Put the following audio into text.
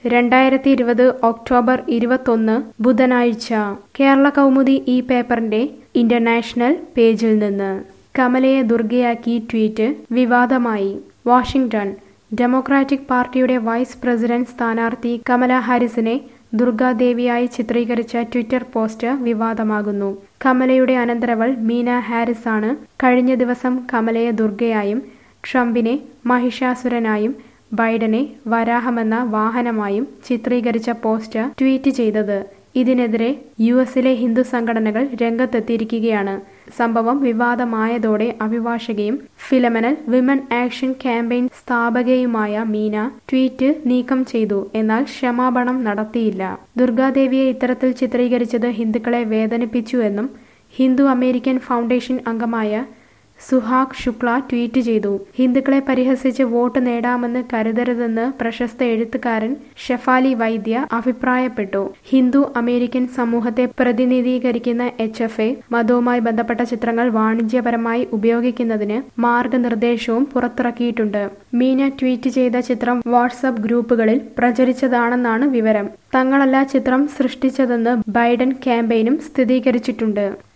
രണ്ടായിരത്തി ഇരുപത് ഒക്ടോബർ ഇരുപത്തൊന്ന് ബുധനാഴ്ച കേരള കൗമുദി ഈ പേപ്പറിന്റെ ഇന്റർനാഷണൽ പേജിൽ നിന്ന് കമലയെ ദുർഗയാക്കി ട്വീറ്റ് വിവാദമായി വാഷിംഗ്ടൺ ഡെമോക്രാറ്റിക് പാർട്ടിയുടെ വൈസ് പ്രസിഡന്റ് സ്ഥാനാർത്ഥി കമല ഹാരിസിനെ ദുർഗാദേവിയായി ചിത്രീകരിച്ച ട്വിറ്റർ പോസ്റ്റ് വിവാദമാകുന്നു കമലയുടെ അനന്തരവൾ മീന ഹാരിസ് ആണ് കഴിഞ്ഞ ദിവസം കമലയെ ദുർഗയായും ട്രംപിനെ മഹിഷാസുരനായും ബൈഡനെ വരാഹമെന്ന വാഹനമായും ചിത്രീകരിച്ച പോസ്റ്റ് ട്വീറ്റ് ചെയ്തത് ഇതിനെതിരെ യു എസിലെ ഹിന്ദു സംഘടനകൾ രംഗത്തെത്തിയിരിക്കുകയാണ് സംഭവം വിവാദമായതോടെ അഭിഭാഷകയും ഫിലമനൽ വിമൻ ആക്ഷൻ ക്യാമ്പയിൻ സ്ഥാപകയുമായ മീന ട്വീറ്റ് നീക്കം ചെയ്തു എന്നാൽ ക്ഷമാപണം നടത്തിയില്ല ദുർഗാദേവിയെ ഇത്തരത്തിൽ ചിത്രീകരിച്ചത് ഹിന്ദുക്കളെ വേദനിപ്പിച്ചുവെന്നും ഹിന്ദു അമേരിക്കൻ ഫൗണ്ടേഷൻ അംഗമായ സുഹാഗ് ശുക്ല ട്വീറ്റ് ചെയ്തു ഹിന്ദുക്കളെ പരിഹസിച്ച് വോട്ട് നേടാമെന്ന് കരുതരുതെന്ന് പ്രശസ്ത എഴുത്തുകാരൻ ഷെഫാലി വൈദ്യ അഭിപ്രായപ്പെട്ടു ഹിന്ദു അമേരിക്കൻ സമൂഹത്തെ പ്രതിനിധീകരിക്കുന്ന എച്ച് എഫ് എ മതവുമായി ബന്ധപ്പെട്ട ചിത്രങ്ങൾ വാണിജ്യപരമായി ഉപയോഗിക്കുന്നതിന് മാർഗനിർദ്ദേശവും പുറത്തിറക്കിയിട്ടുണ്ട് മീന ട്വീറ്റ് ചെയ്ത ചിത്രം വാട്സപ്പ് ഗ്രൂപ്പുകളിൽ പ്രചരിച്ചതാണെന്നാണ് വിവരം തങ്ങളല്ല ചിത്രം സൃഷ്ടിച്ചതെന്ന് ബൈഡൻ ക്യാമ്പയിനും സ്ഥിരീകരിച്ചിട്ടുണ്ട്